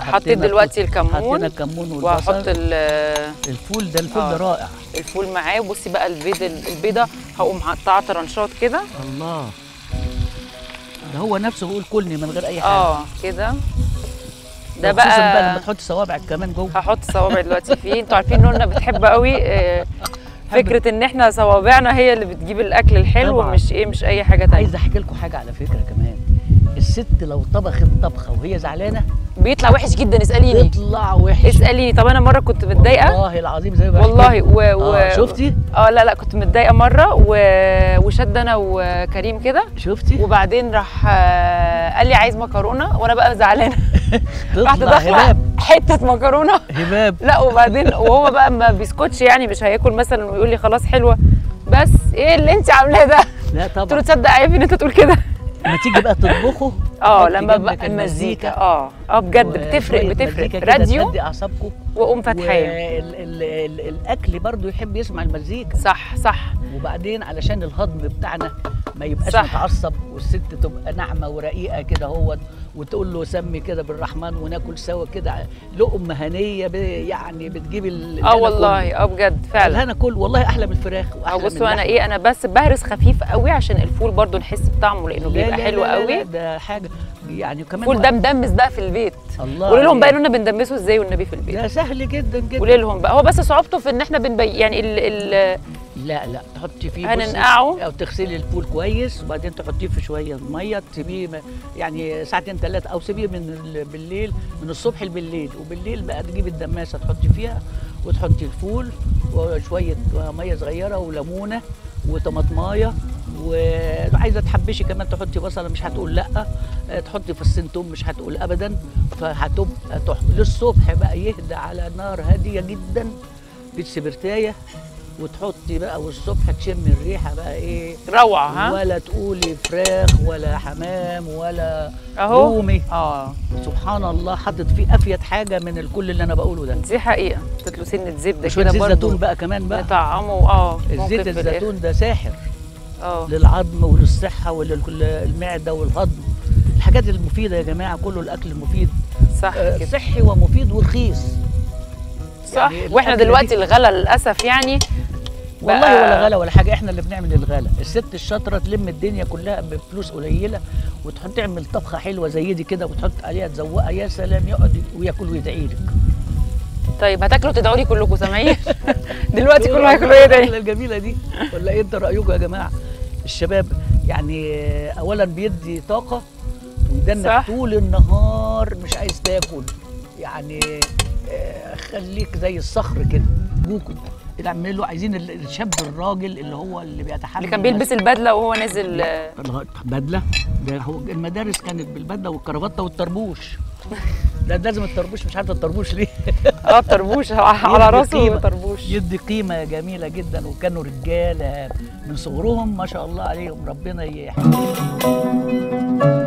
حطيت حطينا دلوقتي الفول- حطينا الكمون الكمون وهحط والبصل ال- الفول ده الفول آه. ده رائع الفول معاه وبصي بقى البيض البيضه هقوم مقطعه طرنشات كده الله ده هو نفسه بيقول كلني من غير اي حاجه اه كده ده وخصوصاً بقى لما بقى تحط صوابعك كمان جوه هحط صوابعي دلوقتي فيه انتوا عارفين نونا بتحب قوي آه، فكره ان احنا صوابعنا هي اللي بتجيب الاكل الحلو طبعاً. مش ايه مش اي حاجه تانية عايز احكي لكم حاجه على فكره كمان الست لو طبخت طبخه وهي زعلانه بيطلع وحش جدا اساليني تطلع وحش اساليني طب انا مره كنت متضايقه والله العظيم زي ما بحكي والله و... و... آه شفتي اه لا لا كنت متضايقه مره و... وشد انا وكريم كده شفتي وبعدين راح آه، قال لي عايز مكرونه وانا بقى زعلانه رحت تطلع داخله هباب حته مكرونه هباب لا وبعدين وهو بقى ما بيسكتش يعني مش هياكل مثلا ويقول لي خلاص حلوه بس ايه اللي انت عاملاه ده لا قلت له طبعا تصدق عيب ان انت تقول كده لما تيجي بقى تطبخوا اه حطي لما جنبك بقى المزيكا اه اه بجد بتفرق وشوية بتفرق مزيكا كده راديو تهدي اعصابكم واقوم فاتحاه والاكل برضو يحب يسمع المزيكا صح صح وبعدين علشان الهضم بتاعنا ما يبقاش صح. متعصب والست تبقى ناعمه ورقيقه كده هو وتقول له سمي كده بالرحمن وناكل سوا كده لقمه هنيه ب- يعني بتجيب ال- اه الهنا والله اه بجد كله. فعلا الهنا كله والله احلى من الفراخ اه واحلى من بصوا انا اللحمة. ايه انا بس بهرس خفيف قوي عشان الفول برضو نحس بطعمه لانه لا بيبقى لا حلو لا لا قوي لا ده حاجه يعني كمان الفول ده مدمس بقى في البيت الله قولي لهم بقى عليك. اننا بندمسه ازاي والنبي في البيت ده سهل جدا جدا قولي لهم بقى هو بس صعوبته في ان احنا بنبي يعني ال ال لا لا تحطي فيه بصي، هننقعه. او تغسلي الفول كويس وبعدين تحطيه في شويه ميه تسيبيه م- يعني ساعتين ثلاثه او سيبيه من ال- بالليل من الصبح بالليل وبالليل بقى تجيبي الدماسه تحطي فيها وتحطي الفول وشويه ميه صغيره وليمونه وطماطمايه وعايزه تحبشي كمان تحطي بصله مش هتقول لا آه، تحطي فصين توم مش هتقول ابدا فهتبقى تحفه للصبح بقى يهدى على نار هاديه جدا بالسبرتايه وتحطي بقى والصبح تشمي الريحه بقى ايه روعه ها ولا تقولي فراخ ولا حمام ولا اهو رومي اه سبحان الله حاطط فيه افيد حاجه من الكل اللي انا بقوله ده دي حقيقه حطيت له سنه زبده شويه كده زيت برضو زيتون بقى كمان بقى نطعمه اه الزيت ممكن في الآخر. الزيتون ده ساحر اه للعظم وللصحه وللمعده والهضم الحاجات المفيده يا جماعه كله الاكل المفيد صح آه، كده صحي ومفيد ورخيص صح يعني واحنا الأكل دلوقتي دي- الغلا للاسف يعني والله بقى- ولا غلا ولا حاجه احنا اللي بنعمل الغلا الست الشاطره تلم الدنيا كلها بفلوس قليله وتحط تعمل طبخه حلوه زي دي كده وتحط عليها تزوقها يا سلام يقعد وياكل ويدعي لك طيب هتاكلوا تدعوا لي كلكم سامعين دلوقتي كله هياكلوا ايه تاني الأكلة الجميله دي ولا ايه انت رايكم يا جماعه الشباب يعني اولا بيدي طاقه ويدنك صح. طول النهار مش عايز تاكل يعني آه، خليك زي الصخر كده ابوكم اعملوا عايزين ال- الشاب الراجل اللي هو اللي بيتحمل اللي كان بيلبس البدله وهو نازل آه، بدله ده هو المدارس كانت بالبدله والكرافته والطربوش ده لازم الطربوش مش عارفه الطربوش ليه اه طربوش على يدي راسه قيمة. طربوش يدي قيمه جميله جدا وكانوا رجاله من صغرهم ما شاء الله عليهم ربنا يحميهم